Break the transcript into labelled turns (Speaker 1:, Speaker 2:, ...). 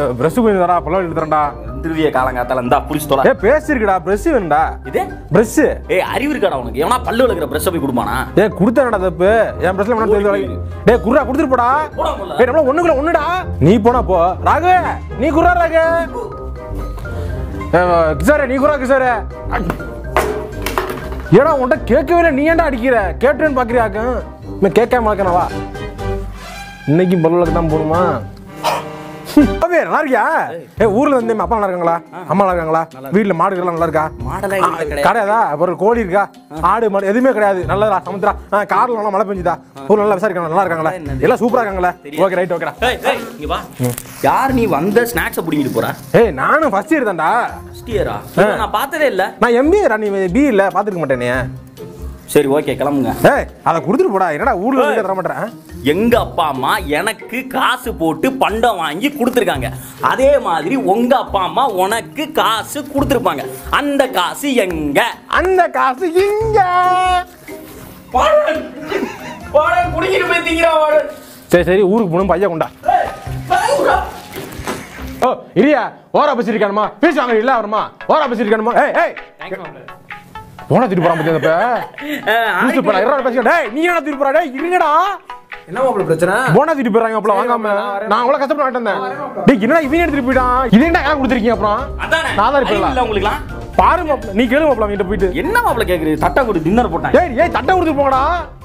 Speaker 1: Brush கொஞ்சம் தரா பல்ல எடுத்துறேன்டா
Speaker 2: திருவிய காலங்காத்தால இந்தா புடிச்சு தொலை
Speaker 1: ஏ பேசிருக்குடா பிரஷ் வேணும்டா
Speaker 2: இது
Speaker 1: பிரஷ்
Speaker 2: ஏய் அறிவு இருக்காடா உனக்கு எவனா பல்லு விளக்குற பிரஷ் போய் கொடுப்பானா
Speaker 1: ஏ குடுத்தேன்டா தப்பு என் பிரஷ்ல வேணா தெரிஞ்சு தொலை. டேய் குர்ரா கொடுத்துட்டு போடா
Speaker 2: போடா போல.
Speaker 1: ஏய் நம்மள ஒண்ணுக்குள்ள ஒண்ணுடா நீ போனா போ ராகு நீ குர்ரா ராகு கிசாரே நீ குர்ரா கிசாரே ஏடா உன்கிட்ட கேட்கவே இல்லை நீ ஏன்டா அடிக்கிற கேட்டுன்னு பாக்குறியாக்கும் நான் கேட்காம வளர்க்கணவா இன்னைக்கும் பல்லுக்கு தான் போகணுமா அவே, நல்லா இருக்கியா ஏ ஊர்ல வந்து அப்பா நல்லா இருக்காங்களா அம்மா நல்லா இருக்காங்களா வீட்டுல மாடு எல்லாம் நல்லா இருக்கா
Speaker 2: மாடெல்லாம் எங்க கிடையாது.
Speaker 1: கிடையாதா அப்புறம் கோழி இருக்கா ஆடு மாடு எதுவுமே கிடையாது நல்லதா சமுத்திரா ஆ, கார்ல நல்லா மழை பெஞ்சுதா ஊர்ல நல்லா விசாரிக்காங்க நல்லா இருக்காங்களா எல்லாம் சூப்பரா இருக்காங்களா ஓகே ரைட் ஓகேடா
Speaker 2: ஏய் ஏய் இங்க வா யார் நீ வந்த ஸ்நாக்ஸை புடிங்கிட்டு போற
Speaker 1: ஏய் நானும் ஃபர்ஸ்ட் இயர் தான்டா
Speaker 2: ஃபர்ஸ்ட் இயரா நான் பார்த்ததே இல்ல
Speaker 1: நான் எம்பிஏ நீ பி இல்ல பாத்துக்க மாட்டேனே
Speaker 2: சரி ஓகே கிளம்புங்க
Speaker 1: ஏய் அதை கொடுத்துட்டு போடா என்னடா ஊர்ல வந்து தர மாட்டேன்
Speaker 2: எங்க அப்பா அம்மா எனக்கு காசு போட்டு பண்டம் வாங்கி கொடுத்துருக்காங்க அதே மாதிரி உங்க அப்பா அம்மா உனக்கு காசு கொடுத்துருப்பாங்க அந்த காசு எங்க
Speaker 1: அந்த காசு இங்க
Speaker 2: குடிக்கிட்டு போய் திங்கிறா
Speaker 1: சரி சரி ஊருக்கு போகணும் பையன் கொண்டா ஓ இரியா ஓரா பஸ் இருக்கானுமா பீஸ் வாங்க இல்ல வருமா ஓரா பஸ் இருக்கானுமா ஏய் ஏய் போனா திருப்பி போறான் பத்தியா இப்ப புதுசு போடா இருடா பேசிக்க டேய் நீ என்ன திருப்பி போறா டேய் இருங்கடா
Speaker 3: என்ன மாப்பிள்ள பிரச்சனை
Speaker 1: போனா திருப்பி போறாங்க அப்பல வாங்காம நான் அவ்வளவு கஷ்டப்பட்டு வாங்கிட்டு வந்தேன் டேய் என்னடா இவன் எடுத்து திருப்பி போயிட்டான் இது என்ன யாரும் கொடுத்துருக்கீங்க அப்புறம்
Speaker 2: அதானே
Speaker 1: நான் தான்
Speaker 2: அறிவு இல்ல
Speaker 1: இருப்பேன்
Speaker 2: உங்களுக்குலாம்
Speaker 1: பாரு மாப்ள நீ கேளு மாப்ள அவங்கிட்ட போயிட்டு
Speaker 2: என்ன மாப்பிள்ள கேக்குறது தட்டை கொடு டின்னர் போட்டேன்
Speaker 1: ஏய் ஏய் தட்டை கொடுத்து போங்கடா